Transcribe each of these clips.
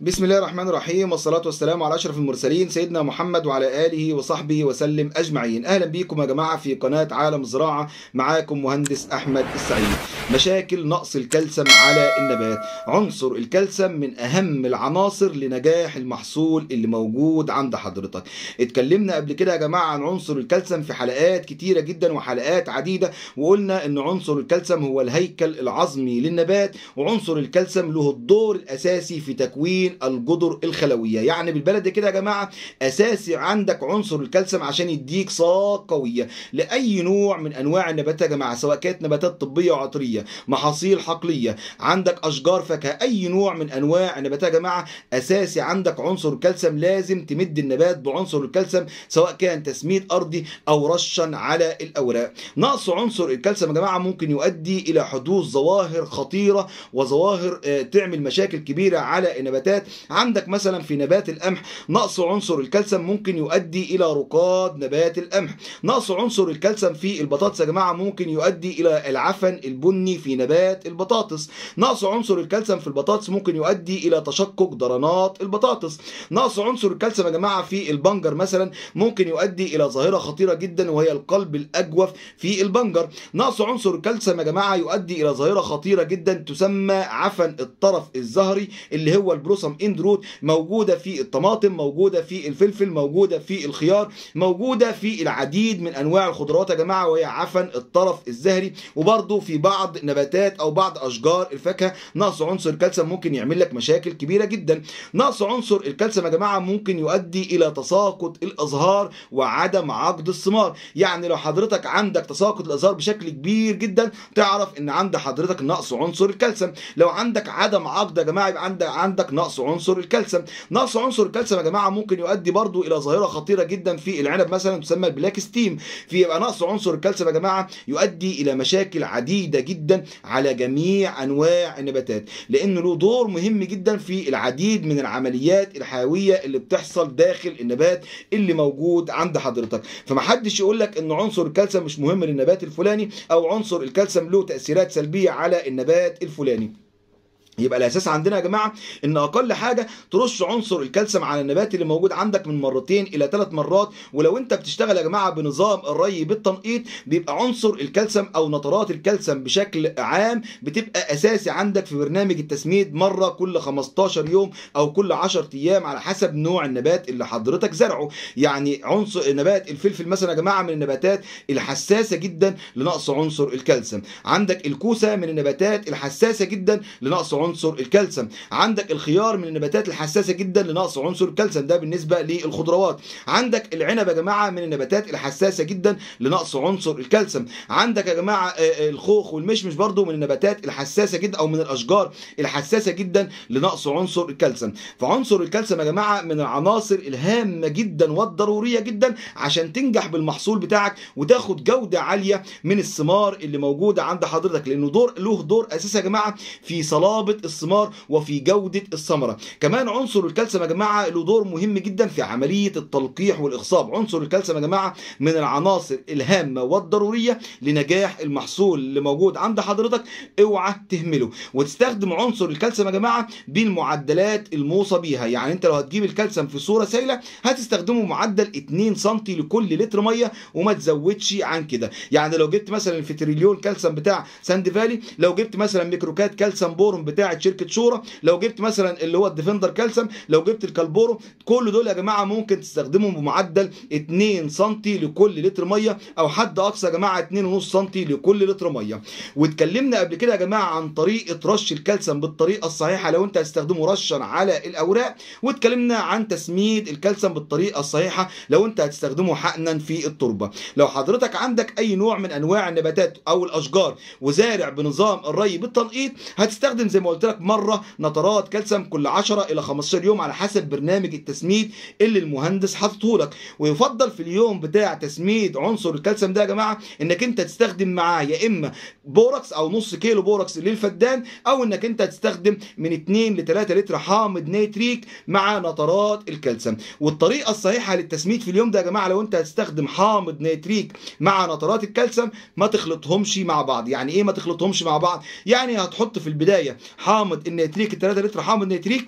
بسم الله الرحمن الرحيم والصلاة والسلام على أشرف المرسلين سيدنا محمد وعلى آله وصحبه وسلم أجمعين أهلا بيكم يا جماعة في قناة عالم الزراعة معاكم مهندس أحمد السعيد مشاكل نقص الكلسم على النبات عنصر الكلسم من أهم العناصر لنجاح المحصول اللي موجود عند حضرتك اتكلمنا قبل كده يا جماعة عن عنصر الكلسم في حلقات كتيرة جدا وحلقات عديدة وقلنا ان عنصر الكلسم هو الهيكل العظمي للنبات وعنصر الكلسم له الدور الأساسي في تكوين الجذر الخلوية يعني بالبلد كده يا جماعة أساسي عندك عنصر الكلسم عشان يديك ساق قوية لأي نوع من أنواع النباتات يا جماعة سواء كانت نباتات طبية وعطرية محاصيل حقلية عندك أشجار فاكهة أي نوع من أنواع النباتات يا جماعة أساسي عندك عنصر الكلسم لازم تمد النبات بعنصر الكلسم سواء كان تسميد أرضي أو رشا على الأوراق نقص عنصر الكلسم يا جماعة ممكن يؤدي إلى حدوث ظواهر خطيرة وظواهر آه، تعمل مشاكل كبيرة على النباتات عندك مثلا في نبات القمح نقص عنصر الكلسم ممكن يؤدي إلى رقاد نبات القمح نقص عنصر الكلسم في البطاطس يا جماعة ممكن يؤدي إلى العفن البني في نبات البطاطس نقص عنصر الكلسم في البطاطس ممكن يؤدي إلى تشقق ضرنات البطاطس نقص عنصر الكلسم يا جماعة في البنجر مثلا ممكن يؤدي إلى ظاهرة خطيرة جدا وهي القلب الأجوف في البنجر نقص عنصر الكلسم يا جماعة يؤدي إلى ظاهرة خطيرة جدا تسمى عفن الطرف الظهري اللي هو البروسم اندروت موجودة في الطماطم موجودة في الفلفل موجودة في الخيار موجودة في العديد من أنواع الخضروات يا جماعة وهي عفن الطرف الزهري وبرضه في بعض نباتات أو بعض أشجار الفاكهة نقص عنصر الكالسيوم ممكن يعمل لك مشاكل كبيرة جدا نقص عنصر الكالسيوم يا جماعة ممكن يؤدي إلى تساقط الأزهار وعدم عقد الثمار يعني لو حضرتك عندك تساقط الأزهار بشكل كبير جدا تعرف إن عند حضرتك نقص عنصر الكالسيوم لو عندك عدم عقد يا جماعة يبقى عندك عندك نقص عنصر الكالسيوم نقص عنصر الكالسيوم يا جماعة ممكن يؤدي برضو إلى ظاهرة خطيرة جدا في العنب مثلا تسمى البلاك ستيم في يبقى نقص عنصر الكالسيوم يا جماعة يؤدي إلى مشاكل عديدة جدا على جميع أنواع النباتات لأنه له دور مهم جدا في العديد من العمليات الحيوية اللي بتحصل داخل النبات اللي موجود عند حضرتك فمحدش يقول لك ان عنصر الكالسيوم مش مهم للنبات الفلاني او عنصر الكالسيوم له تأثيرات سلبية على النبات الفلاني يبقى الاساس عندنا يا جماعه ان اقل حاجه ترش عنصر الكالسيوم على النبات اللي موجود عندك من مرتين الى ثلاث مرات ولو انت بتشتغل يا جماعه بنظام الري بالتنقيط بيبقى عنصر الكالسيوم او نترات الكالسيوم بشكل عام بتبقى اساسي عندك في برنامج التسميد مره كل 15 يوم او كل 10 ايام على حسب نوع النبات اللي حضرتك زرعه يعني عنصر نبات الفلفل مثلا يا جماعه من النباتات الحساسه جدا لنقص عنصر الكالسيوم عندك الكوسه من النباتات الحساسه جدا لنقص عنصر الكالسيوم عندك الخيار من النباتات الحساسه جدا لنقص عنصر الكالسيوم ده بالنسبه للخضروات عندك العنب يا جماعه من النباتات الحساسه جدا لنقص عنصر الكالسيوم عندك يا جماعه آه، الخوخ والمشمش برضو من النباتات الحساسه جدا او من الاشجار الحساسه جدا لنقص عنصر الكالسيوم فعنصر الكالسيوم يا جماعه من العناصر الهامه جدا والضروريه جدا عشان تنجح بالمحصول بتاعك وتاخد جوده عاليه من الثمار اللي موجوده عند حضرتك لانه دور له دور اساسي يا جماعه في صلابه الثمار وفي جوده الثمره كمان عنصر الكالسيوم يا جماعه له دور مهم جدا في عمليه التلقيح والاخصاب عنصر الكالسيوم يا جماعه من العناصر الهامه والضروريه لنجاح المحصول اللي موجود عند حضرتك اوعى تهمله وتستخدم عنصر الكالسيوم يا جماعه بالمعدلات الموصى بيها يعني انت لو هتجيب الكالسيوم في صوره سائله هتستخدمه معدل 2 سم لكل لتر ميه وما تزودش عن كده يعني لو جبت مثلا الفتريليون كالسيوم بتاع ساند فالي لو جبت مثلا ميكروكات كالسيوم بورون بتاعه شركه شورى لو جبت مثلا اللي هو الديفندر كالسيوم لو جبت الكالبورو كل دول يا جماعه ممكن تستخدمهم بمعدل 2 سم لكل لتر ميه او حد اقصى يا جماعه 2.5 سم لكل لتر ميه واتكلمنا قبل كده يا جماعه عن طريقه رش الكالسيوم بالطريقه الصحيحه لو انت هتستخدمه رشا على الاوراق واتكلمنا عن تسميد الكالسيوم بالطريقه الصحيحه لو انت هتستخدمه حقنا في التربه لو حضرتك عندك اي نوع من انواع النباتات او الاشجار وزارع بنظام الري بالتنقيط هتستخدم زي ما قلت لك مره نترات كالسيوم كل 10 الى 15 يوم على حسب برنامج التسميد اللي المهندس حاطه لك ويفضل في اليوم بتاع تسميد عنصر الكالسيوم ده يا جماعه انك انت تستخدم معاه يا اما بوركس او نص كيلو بوركس للفدان او انك انت تستخدم من 2 ل 3 لتر حامض نيتريك مع نترات الكالسيوم والطريقه الصحيحه للتسميد في اليوم ده يا جماعه لو انت هتستخدم حامض نيتريك مع نترات الكالسيوم ما تخلطهمش مع بعض يعني ايه ما تخلطهمش مع بعض يعني هتحط في البدايه حامض النيتريك 3 لتر حامض نيتريك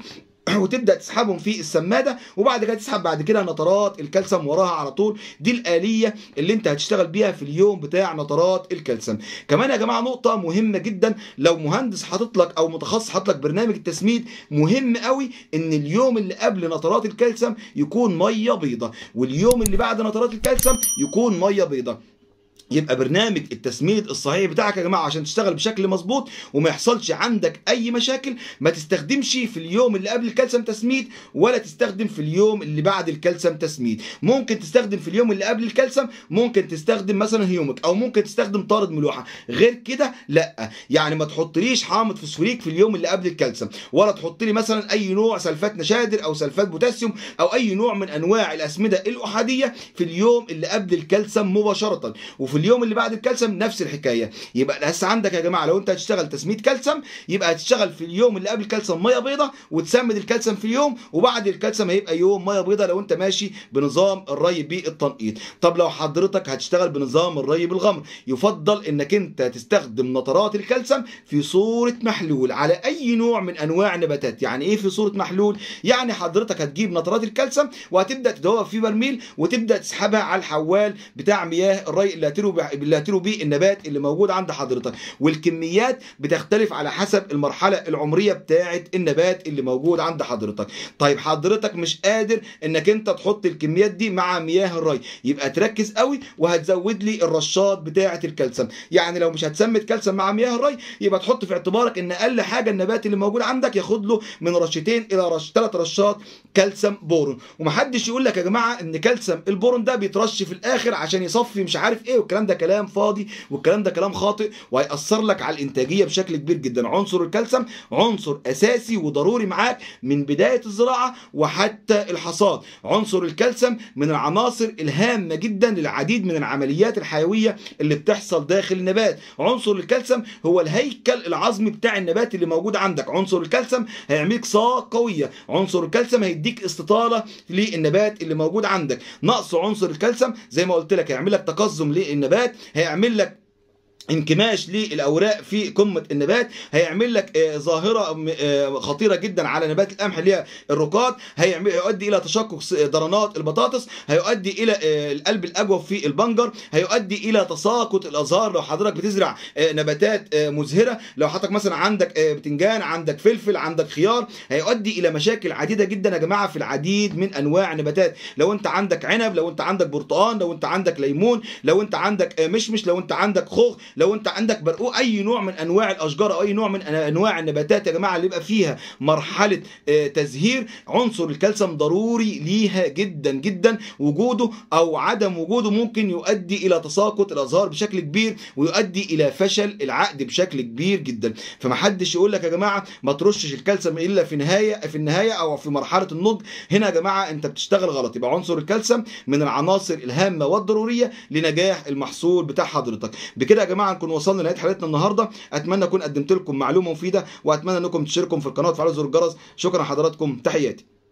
وتبدا تسحبهم في السماده وبعد كده تسحب بعد كده نترات الكالسيوم وراها على طول دي الاليه اللي انت هتشتغل بيها في اليوم بتاع نترات الكالسيوم كمان يا جماعه نقطه مهمه جدا لو مهندس حاطط لك او متخصص حاطط لك برنامج التسميد مهم قوي ان اليوم اللي قبل نترات الكالسيوم يكون ميه بيضاء واليوم اللي بعد نترات الكالسيوم يكون ميه بيضاء يبقى برنامج التسميد الصحيح بتاعك يا جماعه عشان تشتغل بشكل مظبوط وما يحصلش عندك اي مشاكل ما تستخدمش في اليوم اللي قبل الكالسيوم تسميد ولا تستخدم في اليوم اللي بعد الكالسيوم تسميد ممكن تستخدم في اليوم اللي قبل الكالسيوم ممكن تستخدم مثلا هيومك او ممكن تستخدم طارد ملوحه غير كده لا يعني ما تحطليش حامض فوسفوريك في اليوم اللي قبل الكالسيوم ولا تحط لي مثلا اي نوع سلفات نشادر او سلفات بوتاسيوم او اي نوع من انواع الاسمده الاحاديه في اليوم اللي قبل الكالسيوم مباشره وفي اليوم اللي بعد الكالسيوم نفس الحكايه يبقى لسه عندك يا جماعه لو انت هتشتغل تسميد كالسيوم يبقى هتشتغل في اليوم اللي قبل الكالسيوم ميه بيضاء وتسمد الكالسيوم في اليوم وبعد الكالسيوم هيبقى يوم ميه بيضاء لو انت ماشي بنظام الري بالتنقيط طب لو حضرتك هتشتغل بنظام الري بالغمر يفضل انك انت تستخدم نترات الكالسيوم في صوره محلول على اي نوع من انواع النباتات يعني ايه في صوره محلول يعني حضرتك هتجيب نترات الكالسيوم وهتبدا تدوبها في برميل وتبدا تسحبها على الحوال بتاع مياه الري اللي هتروي اللي هتروي بيه النبات اللي موجود عند حضرتك والكميات بتختلف على حسب المرحله العمريه بتاعه النبات اللي موجود عند حضرتك طيب حضرتك مش قادر انك انت تحط الكميات دي مع مياه الري يبقى تركز قوي وهتزود لي الرشات بتاعه الكالسيوم يعني لو مش هتسمد كالسيوم مع مياه الري يبقى تحط في اعتبارك ان اقل حاجه النبات اللي موجود عندك ياخد له من رشتين الى رش ثلاث رشات كالسيوم بورون ومحدش يقول لك يا جماعه ان كالسيوم البورون ده بيترش في الاخر عشان يصفي مش عارف ايه والكلام ده كلام فاضي والكلام ده كلام خاطئ وهيأثر لك على الانتاجيه بشكل كبير جدا عنصر الكالسيوم عنصر اساسي وضروري معاك من بدايه الزراعه وحتى الحصاد عنصر الكالسيوم من العناصر الهامه جدا للعديد من العمليات الحيويه اللي بتحصل داخل النبات عنصر الكالسيوم هو الهيكل العظمي بتاع النبات اللي موجود عندك عنصر الكالسيوم هيعملك ساق قويه عنصر الكالسيوم هيديك استطاله للنبات اللي موجود عندك نقص عنصر الكالسيوم زي ما قلت لك هيعمل لك تقزم للنبات هيعمل لك انكماش للاوراق في قمه النبات هيعمل لك آه، ظاهره آه، خطيره جدا على نبات القمح اللي هي الرقاد هيعمل هيؤدي الى تشقق س- درنات البطاطس هيؤدي الى آه، القلب الاجوف في البنجر هيؤدي الى تساقط الازهار لو حضرتك بتزرع آه، نباتات آه، مزهره لو حضرتك مثلا عندك آه، بتنجان عندك فلفل عندك خيار هيؤدي الى مشاكل عديده جدا يا جماعه في العديد من انواع النباتات لو انت عندك عنب لو انت عندك برتقان لو انت عندك ليمون لو انت عندك آه، مشمش لو انت عندك خوخ لو انت عندك برقوق اي نوع من انواع الاشجار او اي نوع من انواع النباتات يا جماعه اللي يبقى فيها مرحله آه، تزهير عنصر الكالسيوم ضروري ليها جدا جدا وجوده او عدم وجوده ممكن يؤدي الى تساقط الازهار بشكل كبير ويؤدي الى فشل العقد بشكل كبير جدا فمحدش يقول لك يا جماعه ما ترشش الكالسيوم الا في نهايه في النهايه او في مرحله النضج هنا يا جماعه انت بتشتغل غلط يبقى عنصر الكالسيوم من العناصر الهامه والضروريه لنجاح المحصول بتاع حضرتك بكده يا جماعه نكون وصلنا لنهايه حلقتنا النهارده اتمنى اكون قدمت لكم معلومه مفيده واتمنى انكم تشتركوا في القناه وتفعلوا زر الجرس شكرا حضراتكم تحياتي